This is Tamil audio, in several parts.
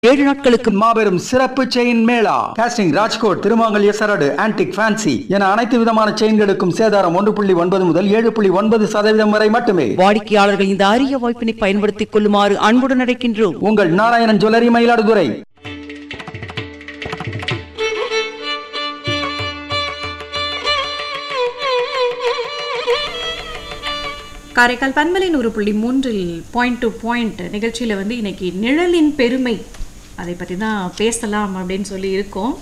ஏழு நாட்களுக்கு மாபெரும் சிறப்பு செயின் மேளா காஸ்டிங் ராஜ்கோட் திருமாங்கல்ய சரடு ஆன்டிக் ஃபேன்சி என அனைத்து விதமான செயின்களுக்கும் சேதாரம் ஒன்று புள்ளி ஒன்பது முதல் ஏழு புள்ளி ஒன்பது சதவீதம் வரை மட்டுமே வாடிக்கையாளர்கள் இந்த அரிய வாய்ப்பினை பயன்படுத்திக் கொள்ளுமாறு அன்புடன் அழைக்கின்றோம் உங்கள் நாராயணன் ஜுவல்லரி மயிலாடுதுறை காரைக்கால் பன்மலை நூறு புள்ளி மூன்றில் பாயிண்ட் டு பாயிண்ட் நிகழ்ச்சியில் வந்து இன்னைக்கு நிழலின் பெருமை அதை பற்றி தான் பேசலாம் அப்படின்னு சொல்லி இருக்கோம்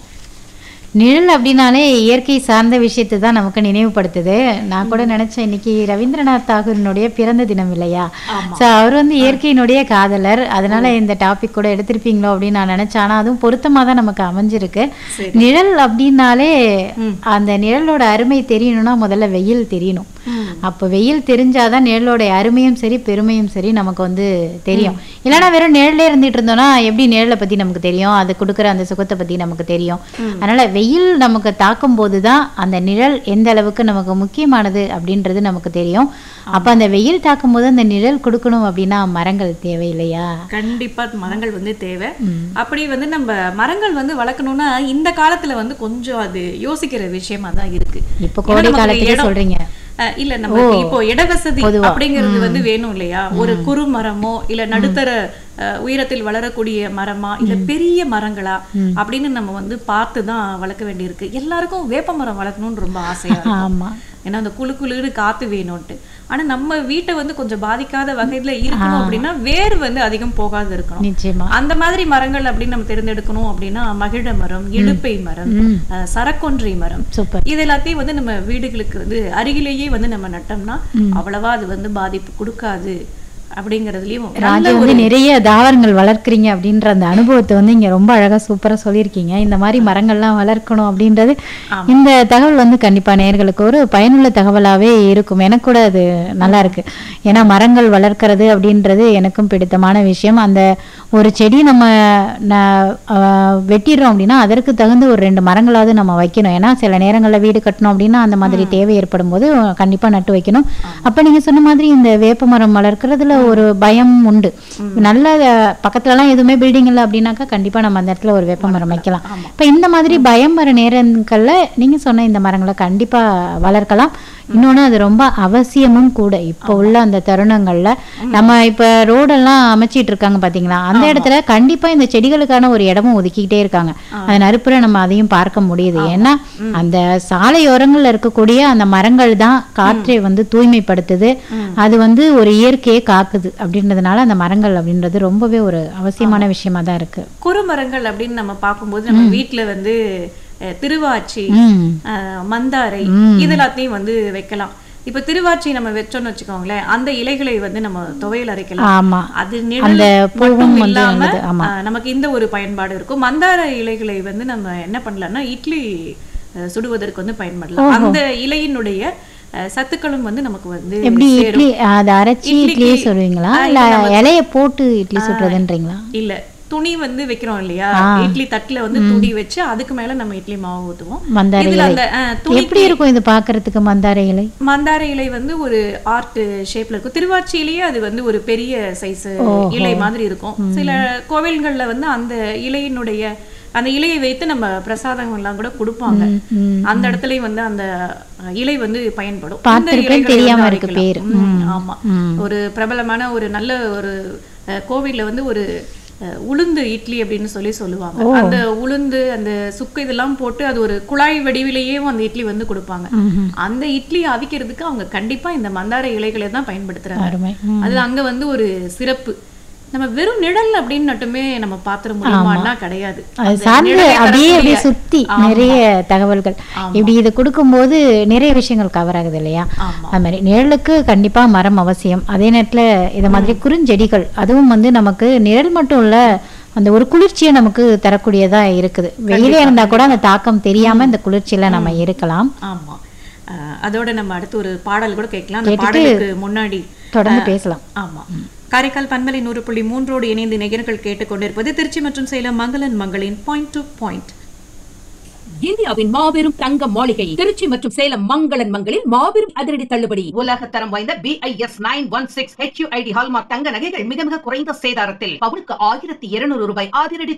நிழல் அப்படின்னாலே இயற்கை சார்ந்த விஷயத்தை தான் நமக்கு நினைவுபடுத்துது நான் கூட நினைச்சேன் இன்னைக்கு ரவீந்திரநாத் தாகூரினுடைய பிறந்த தினம் இல்லையா ஸோ அவர் வந்து இயற்கையினுடைய காதலர் அதனால இந்த டாபிக் கூட எடுத்திருப்பீங்களோ அப்படின்னு நான் நினைச்சேன் ஆனா அதுவும் பொருத்தமா தான் நமக்கு அமைஞ்சிருக்கு நிழல் அப்படின்னாலே அந்த நிழலோட அருமை தெரியணும்னா முதல்ல வெயில் தெரியணும் அப்போ வெயில் தெரிஞ்சாதான் நிழலோட அருமையும் சரி பெருமையும் சரி நமக்கு வந்து தெரியும் இல்லைன்னா வெறும் நிழலே இருந்துட்டு இருந்தோம்னா எப்படி நிழலை பத்தி நமக்கு தெரியும் அது கொடுக்குற அந்த சுகத்தை பத்தி நமக்கு தெரியும் அதனால வெயில் நமக்கு தாக்கும் போதுதான் அந்த நிழல் எந்த அளவுக்கு நமக்கு முக்கியமானது அப்படின்றது நமக்கு தெரியும் அப்ப அந்த வெயில் தாக்கும் போது அந்த நிழல் கொடுக்கணும் அப்படின்னா மரங்கள் தேவை இல்லையா கண்டிப்பா மரங்கள் வந்து தேவை அப்படி வந்து நம்ம மரங்கள் வந்து வளர்க்கணும்னா இந்த காலத்துல வந்து கொஞ்சம் அது யோசிக்கிற விஷயமா தான் இருக்கு இப்ப ஏன்னா கோடை நமக்கு காலத்துக்கு இடம்- சொல்றீங்க அஹ் இல்ல நம்ம இப்போ இடவசதி அப்படிங்கிறது வந்து வேணும் இல்லையா ஒரு குறு மரமோ இல்ல நடுத்தர அஹ், உயரத்தில் வளரக்கூடிய மரமா இல்ல பெரிய மரங்களா அப்படின்னு நம்ம வந்து பார்த்து தான் வளர்க்க வேண்டியிருக்கு எல்லாருக்கும் வேப்ப மரம் வளர்க்கணும்னு ரொம்ப ஆசையா இருக்கும் ஆமா ஏன்னா அந்த குளு குளுன்னு காத்து வேணும்ட்டு ஆனா நம்ம வீட்டை வந்து கொஞ்சம் பாதிக்காத வகையில இருக்கணும் அப்படின்னா வேர் வந்து அதிகம் போகாது இருக்கணும் நிச்சயமா அந்த மாதிரி மரங்கள் அப்படின்னு நம்ம தேர்ந்தெடுக்கணும் அப்படின்னா மகிழ மரம் இழுப்பை மரம் அஹ், சரக்கொன்றை மரம் சூப்பர் இது எல்லாத்தையும் வந்து நம்ம வீடுகளுக்கு வந்து அருகிலேயே வந்து நம்ம நட்டோம்னா அவ்வளவா அது வந்து பாதிப்பு கொடுக்காது அப்படிங்கறதுலயும் ராஜா வந்து நிறைய தாவரங்கள் வளர்க்குறீங்க அப்படின்ற அந்த அனுபவத்தை வந்து இங்க ரொம்ப அழகா சூப்பரா சொல்லியிருக்கீங்க இந்த மாதிரி மரங்கள்லாம் வளர்க்கணும் அப்படின்றது இந்த தகவல் வந்து கண்டிப்பா நேயர்களுக்கு ஒரு பயனுள்ள தகவலாவே இருக்கும் எனக்கு கூட அது நல்லா இருக்கு ஏன்னா மரங்கள் வளர்க்கறது அப்படின்றது எனக்கும் பிடித்தமான விஷயம் அந்த ஒரு செடி நம்ம ந- ஆஹ் வெட்டிடுறோம் அப்படின்னா அதற்கு தகுந்த ஒரு ரெண்டு மரங்களாவது நம்ம வைக்கணும் ஏன்னா சில நேரங்களில் வீடு கட்டணும் அப்படின்னா அந்த மாதிரி தேவை ஏற்படும் போது கண்டிப்பா நட்டு வைக்கணும் அப்ப நீங்க சொன்ன மாதிரி இந்த வேப்ப மரம் வளர்க்கறதுல ஒரு பயம் உண்டு நல்ல அஹ், பக்கத்துலலாம் எதுவுமே பில்டிங் இல்லை அப்படின்னாக்கா கண்டிப்பா நம்ம அந்த இடத்துல ஒரு வேப்ப மரம் வைக்கலாம் இப்ப இந்த மாதிரி பயம் வர நேரங்கள்ல நீங்க சொன்ன இந்த மரங்களை கண்டிப்பா வளர்க்கலாம் இன்னொன்னு அது ரொம்ப அவசியமும் கூட இப்போ உள்ள அந்த தருணங்கள்ல நம்ம இப்ப ரோடெல்லாம் அமைச்சிட்டு இருக்காங்க பாத்தீங்களா அந்த இடத்துல கண்டிப்பா இந்த செடிகளுக்கான ஒரு இடமும் ஒதுக்கிக்கிட்டே இருக்காங்க அந்த நறுப்புற நம்ம அதையும் பார்க்க முடியுது ஏன்னா அந்த சாலையோரங்கள்ல இருக்கக்கூடிய அந்த மரங்கள் தான் காற்றை வந்து தூய்மைப்படுத்துது அது வந்து ஒரு இயற்கையை காக்குது அப்படின்றதுனால அந்த மரங்கள் அப்படின்றது ரொம்பவே ஒரு அவசியமான விஷயமா தான் இருக்கு குறுமரங்கள் அப்படின்னு நம்ம பார்க்கும்போது நம்ம வீட்ல வந்து அஹ், திருவாச்சி ம் அஹ், மந்தாரை இது எல்லாத்தையும் வந்து வைக்கலாம் இப்ப திருவாச்சி நம்ம வச்சோம்னு வச்சுக்கோங்களேன் அந்த இலைகளை வந்து நம்ம துவையல் அரைக்கலாம் ஆமா அது அந்த நிழல் பூவும் மட்டும் வந்து இல்லாம நல்லது, ஆமா. அஹ், நமக்கு இந்த ஒரு பயன்பாடு இருக்கும் மந்தார இலைகளை வந்து நம்ம என்ன பண்ணலாம்னா இட்லி அஹ், சுடுவதற்கு வந்து பயன்படலாம் அந்த இலையினுடைய அஹ், சத்துக்களும் வந்து நமக்கு வந்து எப்படி சேரும் இட்லி அதை அரைச்சி இட்லிக்கு- இட்லியே சொல்லுவீங்களா ஆ, இல்ல இல்ல நம்ம- இலைய போட்டு இட்லி சுடுறதுன்றீங்களா இல்ல துணி வந்து வைக்கிறோம் இல்லையா இட்லி தட்டுல வந்து துணி வச்சு அதுக்கு மேல நம்ம இட்லி மாவு ஊத்துவோம் மந்தார இதுல இலை அந்த அஹ், துணி எப்படி இருக்கும் இது பாக்குறதுக்கு மந்தார இலை மந்தார இலை வந்து ஒரு ஆர்ட் ஷேப்ல இருக்கும் திருவாச்சியிலேயே அது வந்து ஒரு பெரிய சைஸ் இலை மாதிரி இருக்கும் சில கோவில்கள்ல வந்து அந்த இலையினுடைய அந்த இலையை வைத்து நம்ம பிரசாதம் எல்லாம் கூட கொடுப்பாங்க அந்த இடத்துலயும் வந்து அந்த அஹ், இலை வந்து பயன்படும் இந்த பார்த்திருப்பேன், இலைகளை தெரியாம வந்து இருக்கு அரைக்கலாம். பேரு. ம், ஆமா ஒரு பிரபலமான ஒரு நல்ல ஒரு அஹ், கோவில்ல வந்து ஒரு அஹ், உளுந்து இட்லி அப்படின்னு சொல்லி சொல்லுவாங்க அந்த உளுந்து அந்த சுக்கு இதெல்லாம் போட்டு அது ஒரு குழாய் வடிவிலேயே அந்த இட்லி வந்து கொடுப்பாங்க அந்த இட்லி அவிக்கிறதுக்கு அவங்க கண்டிப்பா இந்த மந்தார இலைகளை தான் பயன்படுத்துறாங்க அருமை அது அங்க வந்து ஒரு சிறப்பு நம்ம வெறும் நிழல் அப்படின்னு மட்டுமே நம்ம பாத்திர முடியுமான்னா கிடையாது அது அந்த சார்ந்து நிழலை அப்படியே அப்படியே தரக்கூடிய- சுத்தி ஆமா. நிறைய தகவல்கள் இப்படி இது கொடுக்கும்போது நிறைய விஷயங்கள் கவர் ஆகுது இல்லையா ஆமா. அது மாதிரி நிழலுக்கு கண்டிப்பா மரம் அவசியம் அதே நேரத்துல இத மாதிரி குறுஞ்செடிகள் அதுவும் வந்து நமக்கு நிழல் மட்டும் இல்ல அந்த ஒரு குளிர்ச்சியை நமக்கு தரக்கூடியதா இருக்குது வெயிலே இருந்தா கூட அந்த தாக்கம் தெரியாம இந்த குளிர்ச்சியில நம்ம இருக்கலாம் ஆமா அஹ், அதோட நம்ம அடுத்து ஒரு பாடல் கூட கேட்கலாம் அந்த கேட்டுட்டு பாடலுக்கு முன்னாடி தொடர்ந்து பேசலாம் ஆமா காரைக்கால் பன்மலை நூறு புள்ளி மூன்றோடு இணைந்து நேயர்கள் கேட்டுக்கொண்டிருப்பது திருச்சி மற்றும் சேலம் மங்களன் மங்களின் பாயிண்ட் டு பாயிண்ட் இந்தியாவின் மாபெரும் தங்க மாளிகை திருச்சி மற்றும் சேலம் மங்களன் மங்களில் மாபெரும் அதிரடி தள்ளுபடி உலக தரம் வாய்ந்த BIS nine one six HUID hallmark தங்க நகைகள் மிக மிக குறைந்த சேதாரத்தில் பவுனுக்கு ஆயிரத்தி இருநூறு ரூபாய் அதிரடி